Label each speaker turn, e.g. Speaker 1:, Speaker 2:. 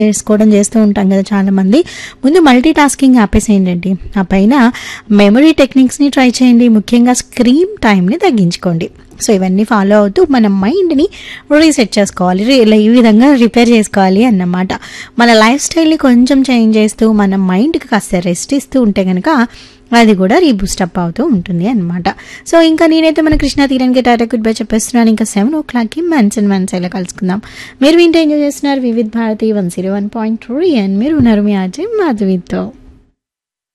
Speaker 1: చేసుకోవడం చేస్తూ ఉంటాం కదా చాలామంది ముందు మల్టీ టాస్కింగ్ ఆపేసేయండి ఆ పైన మెమరీ టెక్నిక్స్ని ట్రై చేయండి ముఖ్యంగా స్క్రీన్ టైంని తగ్గించుకోండి సో ఇవన్నీ ఫాలో అవుతూ మన మైండ్ని రీసెట్ చేసుకోవాలి రి- ఇలా ఈ విధంగా రిపేర్ చేసుకోవాలి అన్నమాట మన లైఫ్ స్టైల్ని కొంచెం చేంజ్ చేస్తూ మన మైండ్కి కాస్త రెస్ట్ ఇస్తూ ఉంటే కనుక అది కూడా రీబూస్ట్ అప్ అవుతూ ఉంటుంది అనమాట సో ఇంకా నేనైతే మన కృష్ణా తీరానికి టాటా గుడ్ బై చెప్పేస్తున్నాను ఇంకా సెవెన్ ఓ క్లాక్కి మన్స్ అండ్ మన్స్ ఇలా కలుసుకుందాం మీరు వింటే ఎంజాయ్ చేస్తున్నారు Vividh Bharati one zero one point three and మీరు ఉన్నారు మీ అజయ్ మాధవితో